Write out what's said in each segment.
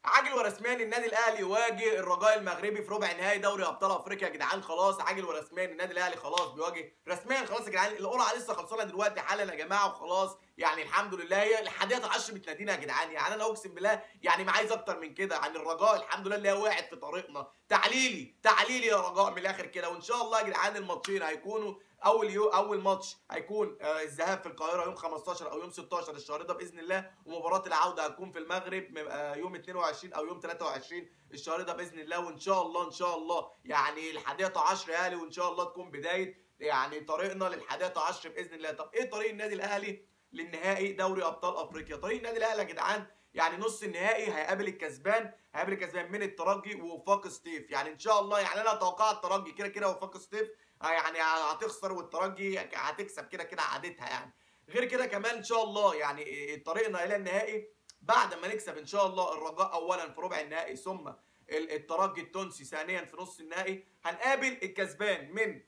عاجل ورسميا النادي الاهلي يواجه الرجاء المغربي في ربع نهائي دوري ابطال افريقيا يا جدعان خلاص عاجل ورسميا النادي الاهلي خلاص بيواجه رسميا خلاص يا جدعان القرعه لسه خلصانه دلوقتي حالا يا جماعه وخلاص يعني الحمد لله هي الحادية عشر بتنادينا يا جدعان يعني انا اقسم بالله يعني ما عايز اكتر من كده يعني الرجاء الحمد لله اللي هي وقعت في طريقنا تعليلي تعليلي يا رجاء من الاخر كده وان شاء الله يا جدعان الماتشين هيكونوا اول يو اول ماتش هيكون آه الذهاب في القاهره يوم 15 او يوم 16 الشهر ده باذن الله ومباراه العوده هتكون في المغرب آه يوم 22 او يوم 23 الشهر ده باذن الله وان شاء الله ان شاء الله يعني الحادية عشر يا اهلي وان شاء الله تكون بدايه يعني طريقنا للحادية عشر باذن الله طب ايه طريق النادي الاهلي للنهائي دوري ابطال افريقيا طريق النادي الاهلي يا جدعان يعني نص النهائي هيقابل الكسبان هيقابل الكسبان من الترجي ووفاق سطيف يعني ان شاء الله يعني انا اتوقع الترجي كده كده وفاق سطيف يعني هتخسر والترجي هتكسب كده كده عادتها يعني غير كده كمان ان شاء الله يعني طريقنا الى النهائي بعد ما نكسب ان شاء الله الرجاء اولا في ربع النهائي ثم الترجي التونسي ثانيا في نص النهائي هنقابل الكسبان من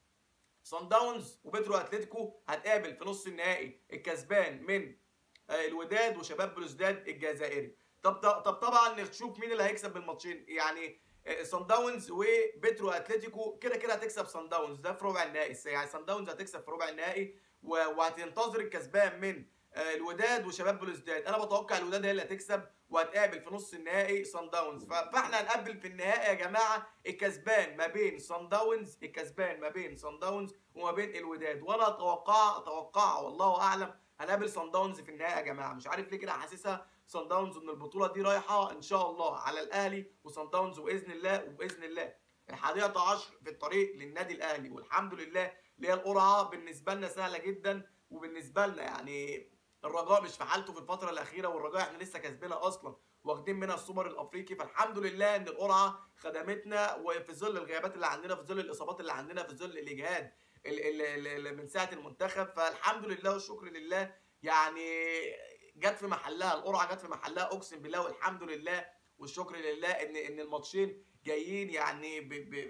صن داونز وبترو اتلتيكو هتقابل في نص النهائي الكسبان من الوداد وشباب بلوزداد الجزائري طب طب طبعا نشوف مين اللي هيكسب بالماتشين يعني صن داونز وبترو اتلتيكو كده كده هتكسب صن داونز ده في ربع النهائي يعني صن داونز هتكسب في ربع النهائي وهتنتظر الكسبان من الوداد وشباب بلوزداد انا بتوقع الوداد هي اللي هتكسب وهتقابل في نص النهائي صن داونز فاحنا هنقابل في النهائي يا جماعه الكسبان ما بين صن داونز الكسبان ما بين صن داونز وما بين الوداد وانا اتوقع اتوقع والله اعلم هنقابل صن داونز في النهائي يا جماعه مش عارف ليه كده حاسسها صن داونز ان البطوله دي رايحه ان شاء الله على الاهلي وصن داونز باذن الله وباذن الله الحادية عشر في الطريق للنادي الاهلي والحمد لله اللي هي القرعه بالنسبه لنا سهله جدا وبالنسبه لنا يعني الرجاء مش في حالته في الفتره الاخيره والرجاء احنا لسه كاسبينها اصلا واخدين منها السوبر الافريقي فالحمد لله ان القرعه خدمتنا وفي ظل الغيابات اللي عندنا في ظل الاصابات اللي عندنا في ظل الاجهاد من ساعه المنتخب فالحمد لله والشكر لله يعني جت في محلها القرعه جت في محلها اقسم بالله والحمد لله والشكر لله ان ان الماتشين جايين يعني ب ب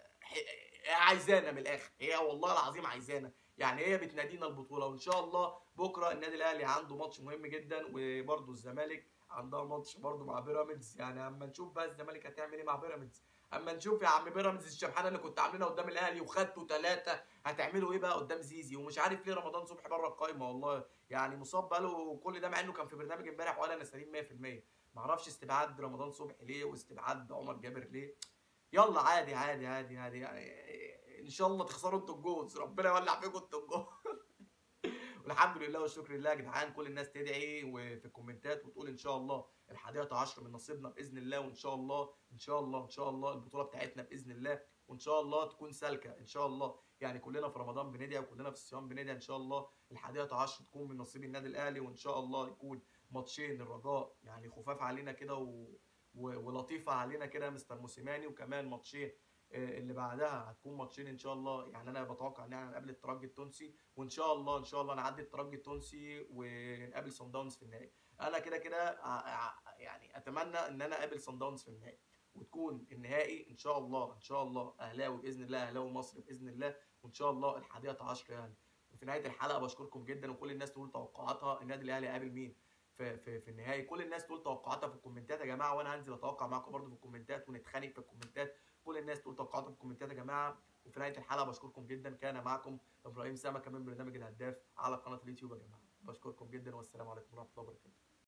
عايزانا من الاخر هي والله العظيم عايزانا يعني هي بتنادينا البطوله وان شاء الله بكره النادي الاهلي عنده ماتش مهم جدا وبرده الزمالك عندها ماتش برده مع بيراميدز يعني اما نشوف بقى الزمالك هتعمل ايه مع بيراميدز اما نشوف يا عم بيراميدز الشبحانه اللي كنت عاملينها قدام الاهلي وخدتوا ثلاثه هتعملوا ايه بقى قدام زيزي ومش عارف ليه رمضان صبحي بره القايمه والله يعني مصاب بقاله كل ده مع انه كان في برنامج امبارح وقال انا سليم 100% معرفش استبعاد رمضان صبحي ليه واستبعاد عمر جابر ليه يلا عادي عادي عادي عادي يعني ان شاء الله تخسروا انتوا الجوز ربنا يولع فيكم انتوا الجوز والحمد لله والشكر لله يا جدعان كل الناس تدعي وفي الكومنتات وتقول ان شاء الله الحادية عشر من نصيبنا باذن الله وان شاء الله ان شاء الله ان شاء الله البطوله بتاعتنا باذن الله وان شاء الله تكون سالكه ان شاء الله يعني كلنا في رمضان بندعي وكلنا في الصيام بندعي ان شاء الله الحادية عشر تكون من نصيب النادي الاهلي وان شاء الله يكون ماتشين الرجاء يعني خفاف علينا كده و... و... ولطيفه علينا كده مستر موسيماني وكمان ماتشين اللي بعدها هتكون ماتشين ان شاء الله يعني انا بتوقع ان احنا نقابل الترجي التونسي وان شاء الله ان شاء الله نعدي الترجي التونسي ونقابل صن داونز في النهائي انا كده كده يعني اتمنى ان انا اقابل صن داونز في النهائي وتكون النهائي ان شاء الله ان شاء الله اهلاوي باذن الله اهلاوي مصر باذن الله وان شاء الله الحادية عشر يعني وفي نهايه الحلقه بشكركم جدا وكل الناس تقول توقعاتها النادي الاهلي هيقابل مين في في في النهائي كل الناس تقول توقعاتها في الكومنتات يا جماعه وانا هنزل اتوقع معاكم برده في الكومنتات ونتخانق في الكومنتات كل الناس تقول توقعاتها في الكومنتات يا جماعه وفي نهايه الحلقه بشكركم جدا كان معكم ابراهيم سامه من برنامج الهداف على قناه اليوتيوب يا جماعه بشكركم جدا والسلام عليكم ورحمه الله وبركاته